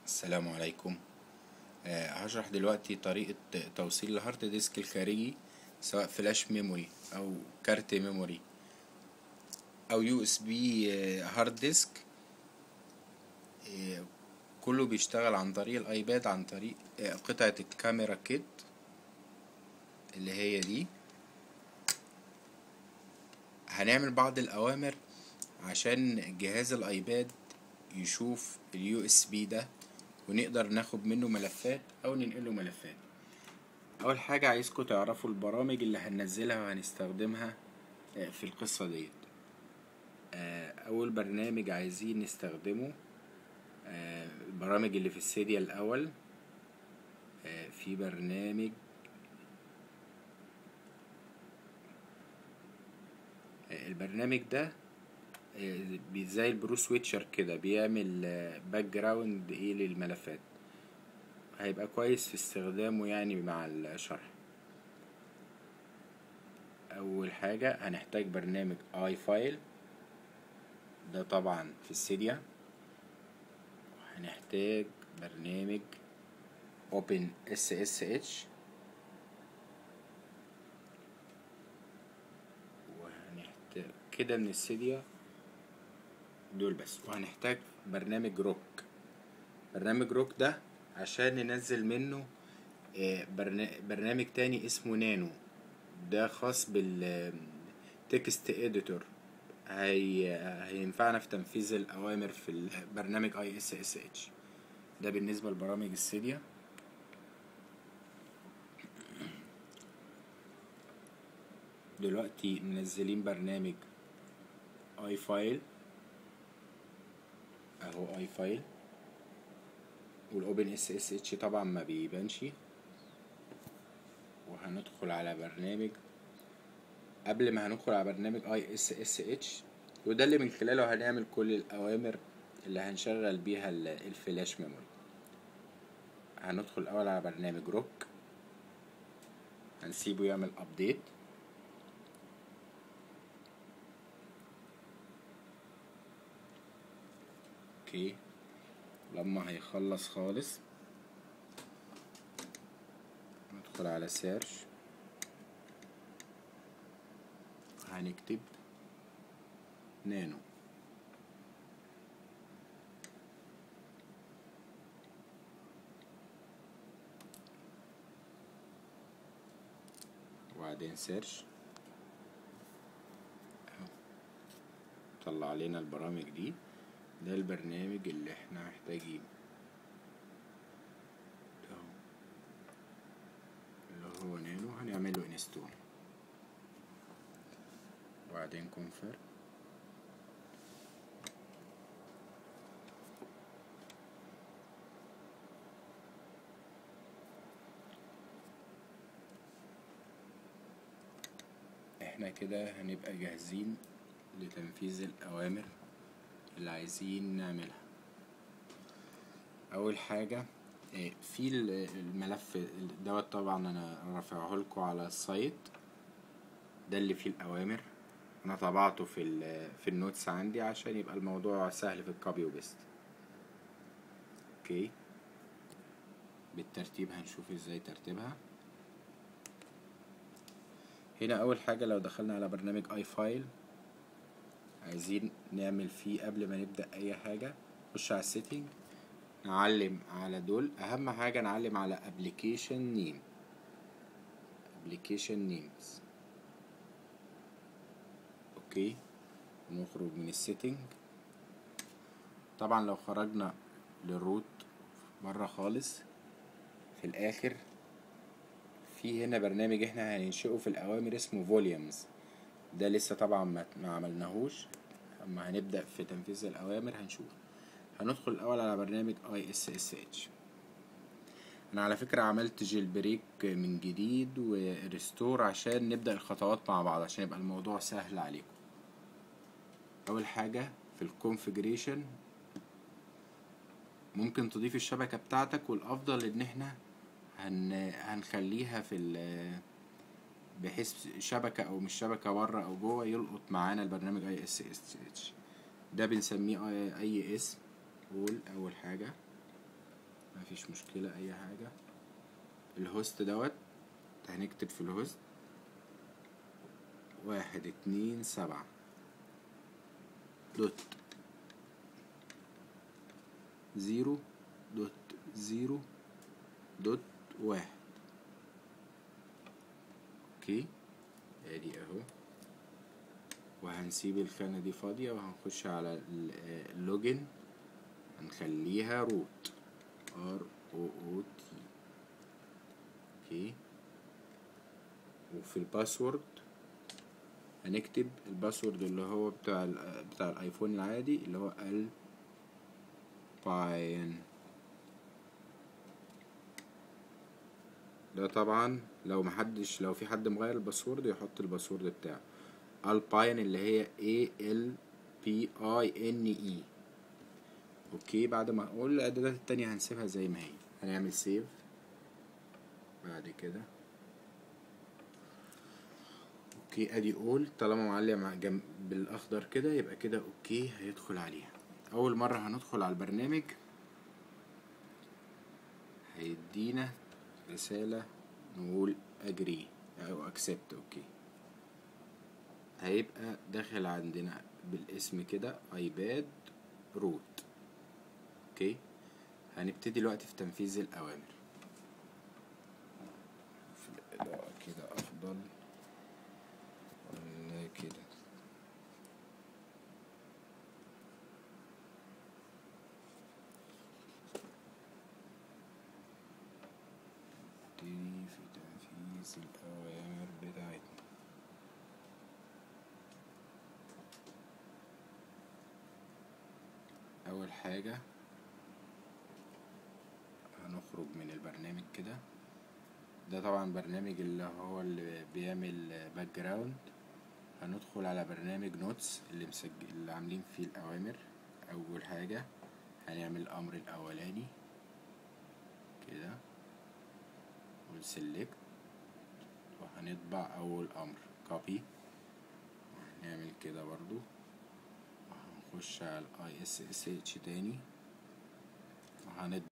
السلام عليكم آه، هشرح دلوقتي طريقة توصيل الهارد ديسك الخارجي سواء فلاش ميموري أو كارت ميموري أو يو اس بي هارد ديسك آه، كله بيشتغل عن طريق الأيباد عن طريق آه، قطعة الكاميرا كيت اللي هي دي هنعمل بعض الأوامر عشان جهاز الأيباد يشوف اليو اس بي ده ونقدر ناخد منه ملفات او ننقله ملفات اول حاجة عايزكم تعرفوا البرامج اللي هننزلها وهنستخدمها في القصة ديت اول برنامج عايزين نستخدمه البرامج اللي في السيديا الاول في برنامج البرنامج ده زي البرو سويتشر كده بيعمل باك جراوند ايه للملفات هيبقى كويس في استخدامه يعني مع الشرح اول حاجة هنحتاج برنامج اي فايل ده طبعا في السيديا وهنحتاج برنامج اوبن اس اس اتش وهنحتاج كده من السيديا دول بس وهنحتاج برنامج روك برنامج روك ده عشان ننزل منه برنامج تاني اسمه نانو ده خاص بالتكست اديتور هي هينفعنا في تنفيذ الاوامر في البرنامج اي اس اس اتش ده بالنسبه لبرامج السيديا دلوقتي منزلين برنامج اي فايل اهو اي فايل والاوبن اس اس اتش طبعا ما بيبانش وهندخل على برنامج قبل ما هندخل على برنامج اي اس اس اتش وده اللي من خلاله هنعمل كل الاوامر اللي هنشغل بيها الفلاش ميموري هندخل الاول على برنامج روك هنسيبه يعمل ابديت اوكي لما هيخلص خالص ندخل على سيرش هنكتب نانو وبعدين سيرش طلع علينا البرامج دي ده البرنامج اللي احنا محتاجينه اللي هو نانو هنعمله انستول وبعدين كونفير احنا كده هنبقى جاهزين لتنفيذ الاوامر اللي عايزين نعملها اول حاجة في الملف دوت طبعا انا رافعه لكم على السايت ده اللي فيه الاوامر انا طبعته في في النوتس عندي عشان يبقى الموضوع سهل في الكوبي وبيست اوكي بالترتيب هنشوف ازاي ترتيبها هنا اول حاجة لو دخلنا على برنامج اي فايل عايزين نعمل فيه قبل ما نبدأ أي حاجة نخش على السيتنج نعلم على دول أهم حاجة نعلم على application name application names أوكي نخرج من السيتنج طبعا لو خرجنا للروت برا خالص في الآخر في هنا برنامج احنا هننشئه في الأوامر اسمه فوليومز ده لسه طبعا ما عملناهوش اما هنبدأ في تنفيذ الأوامر هنشوف هندخل الأول على برنامج اي اس اس اتش أنا على فكرة عملت جيل بريك من جديد وريستور عشان نبدأ الخطوات مع بعض عشان يبقى الموضوع سهل عليكم أول حاجة في الكونفيجريشن ممكن تضيف الشبكة بتاعتك والأفضل إن احنا هن... هنخليها في ال بحيث شبكة أو مش شبكة بره أو جوه يلقط معانا البرنامج اي اس اس اتش ده بنسميه اي اسم قول أول حاجة مفيش مشكلة اي حاجة الهوست دوت هنكتب في الهوست واحد اتنين سبعة دوت زيرو دوت زيرو دوت واحد اوكي ادي اهو وهنسيب الخانة دي فاضية وهنخش على ال- آه، اللوجن هنخليها روت ار او او تي اوكي وفي الباسورد هنكتب الباسورد اللي هو بتاع ال- بتاع الايفون العادي اللي هو ال باين ده طبعا لو محدش لو في حد مغير الباسورد يحط الباسورد بتاعه الباين اللي هي A L P I N E اوكي بعد ما اقول الاعدادات التانية هنسيبها زي ما هي هنعمل سيف بعد كده اوكي ادي اول طالما معلم مع جنب بالاخضر كده يبقى كده اوكي هيدخل عليها اول مرة هندخل على البرنامج هيدينا رسالة نقول اجري او اكسبت اوكي هيبقى داخل عندنا بالاسم كده ايباد روت اوكي هنبتدي دلوقتي في تنفيذ الاوامر في الاضاءة كده افضل ولا كده نبتدي في تنفيذ الأوامر بتاعتنا أول حاجة هنخرج من البرنامج كده ده طبعا برنامج اللي هو اللي بيعمل باك جراوند هندخل على برنامج نوتس اللي مسجل اللي عاملين فيه الأوامر أول حاجة هنعمل الأمر الأولاني كده والسلكت وهنطبع أول أمر كوبي وهنعمل كده برضو وهنخش على الاي اس اس اتش تاني وهنطبع